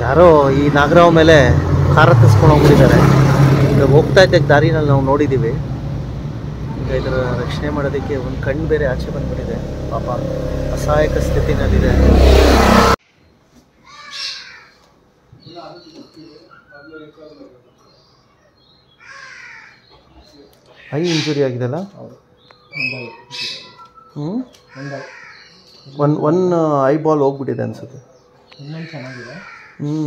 ಯಾರೋ ಈ ನಾಗರಾವ್ ಮೇಲೆ ಕಾರ್ ಹತ್ತಿಸ್ಕೊಂಡು ಹೋಗ್ಬಿಟ್ಟಿದ್ದಾರೆ ಈಗ ಹೋಗ್ತಾ ಇದ್ದ ದಾರಿನಲ್ಲಿ ನಾವು ನೋಡಿದ್ದೀವಿ ಈಗ ಇದರ ರಕ್ಷಣೆ ಮಾಡೋದಕ್ಕೆ ಒಂದು ಕಣ್ಣು ಬೇರೆ ಆಚೆ ಬಂದ್ಬಿಟ್ಟಿದೆ ಪಾಪ ಅಸಹಾಯಕ ಸ್ಥಿತಿನಲ್ಲಿದೆ ಐ ಇಂಜುರಿ ಆಗಿದೆಲ್ಲ ಹ್ಞೂ ಒನ್ ಒನ್ ಐ ಬಾಲ್ ಹೋಗ್ಬಿಟ್ಟಿದೆ ಅನ್ಸುತ್ತೆ ಇನ್ನೊಂದು ಚೆನ್ನಾಗಿದೆ ಹ್ಞೂ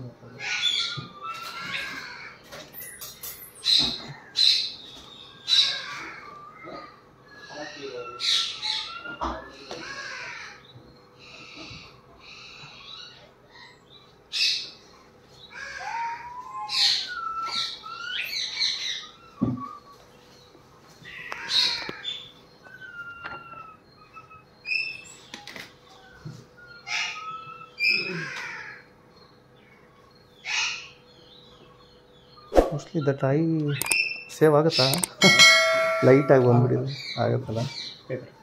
ಮೋಸ್ಟ್ಲಿ ದಟ್ ಐ ಸೇವ್ ಆಗುತ್ತಾ ಲೈಟಾಗಿ ಬಂದ್ಬಿಟ್ಟಿದೆ ಆಗುತ್ತಲ್ಲ ಪೇಪರ್